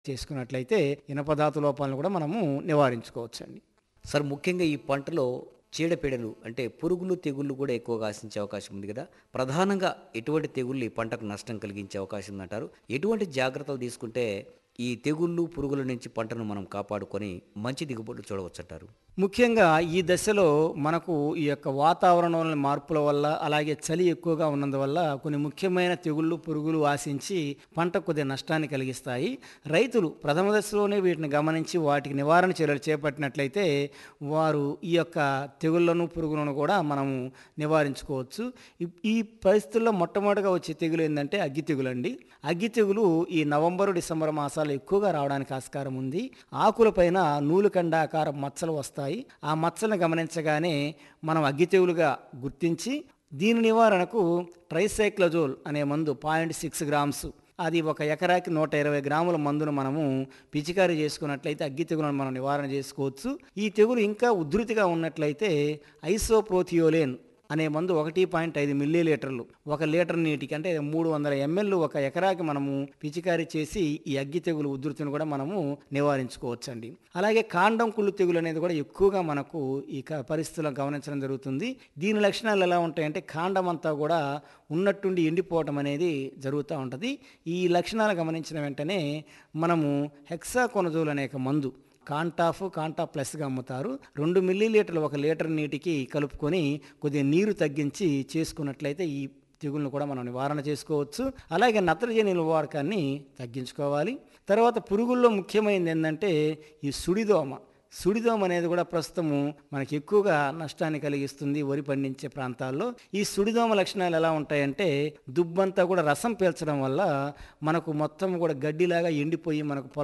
చేసుకున్నట్లయితే ఇనపధాతు లోపాలను కూడా మనము నివారించుకోవచ్చండి సార్ ముఖ్యంగా ఈ పంటలో చీడపీడలు అంటే పురుగులు తెగుళ్ళు కూడా ఎక్కువగా ఆశించే అవకాశం ఉంది కదా ప్రధానంగా ఎటువంటి తెగుళ్ళు ఈ పంటకు నష్టం కలిగించే అవకాశం ఉందంటారు ఎటువంటి జాగ్రత్తలు తీసుకుంటే ఈ తెగుళ్ళు పురుగుల నుంచి పంటను మనం కాపాడుకొని మంచి దిగుబడులు చూడవచ్చంటారు ముఖ్యంగా ఈ దశలో మనకు ఈ యొక్క వాతావరణంలో మార్పుల వల్ల అలాగే చలి ఎక్కువగా ఉన్నందువల్ల కొన్ని ముఖ్యమైన తెగుళ్ళు పురుగులు ఆశించి పంట కొద్దిగా నష్టాన్ని కలిగిస్తాయి రైతులు ప్రథమ దశలోనే వీటిని గమనించి వాటికి నివారణ చర్యలు చేపట్టినట్లయితే వారు ఈ యొక్క తెగుళ్లను పురుగులను కూడా మనము నివారించుకోవచ్చు ఈ- ఈ పరిస్థితుల్లో మొట్టమొదటిగా వచ్చే తెగులు ఏంటంటే అగ్గి తెగులు అండి అగ్గి తెగులు ఈ నవంబరు డిసెంబర్ మాసాల్లో ఎక్కువగా రావడానికి ఆస్కారం ఉంది ఆకులపైన నూలుకండాకార మచ్చలు వస్తాయి ఆ మచ్చలను గమనించగానే మనం అగ్గి తెగులుగా గుర్తించి దీని నివారణకు ట్రైసైక్లజోల్ అనే మందు పాయింట్ సిక్స్ గ్రామ్స్ అది ఒక ఎకరాకి నూట ఇరవై గ్రాముల మందును మనము పిచికారీ చేసుకున్నట్లయితే అగ్గి తెగులను మనం నివారణ చేసుకోవచ్చు ఈ తెగులు ఇంకా ఉధృతిగా ఉన్నట్లయితే ఐసోప్రోథియోలేన్ అనే మందు ఒకటి పాయింట్ ఐదు మిల్లీ లీటర్లు ఒక లీటర్ నీటికి అంటే మూడు వందల ఎంఎల్ ఒక ఎకరాకి మనము పిచికారీ చేసి ఈ అగ్గి తెగులు ఉధృతిని కూడా మనము నివారించుకోవచ్చండి అలాగే కాండం కుళ్ళు తెగులు అనేది కూడా ఎక్కువగా మనకు ఈ క- పరిస్థితుల్లో గమనించడం జరుగుతుంది దీని లక్షణాలు ఎలా ఉంటాయంటే కాండం అంతా కూడా ఉన్నట్టుండి ఎండిపోవటం అనేది జరుగుతూ ఉంటుంది ఈ లక్షణాలు గమనించిన వెంటనే మనము హెక్సాకొనజోల్ అనే ఒక మందు కాంటాఫ్ కాంటా ప్లస్గా అమ్ముతారు రెండు మిల్లీ లీటర్లు ఒక లీటర్ నీటికి కలుపుకొని కొద్దిగా నీరు తగ్గించి చేసుకున్నట్లయితే ఈ తెగులను కూడా మనం నివారణ చేసుకోవచ్చు అలాగే నత్రజని నివారకాన్ని తగ్గించుకోవాలి తర్వాత పురుగుల్లో ముఖ్యమైనది ఏంటంటే ఈ సుడిదోమ సుడిదోమ అనేది కూడా ప్రస్తుతము మనకి ఎక్కువగా నష్టాన్ని కలిగిస్తుంది వరి పండించే ప్రాంతాల్లో ఈ సుడిదోమ లక్షణాలు ఎలా ఉంటాయంటే దుబ్బంతా కూడా రసం పీల్చడం వల్ల మనకు మొత్తం కూడా గడ్డిలాగా ఎండిపోయి మనకు పొలం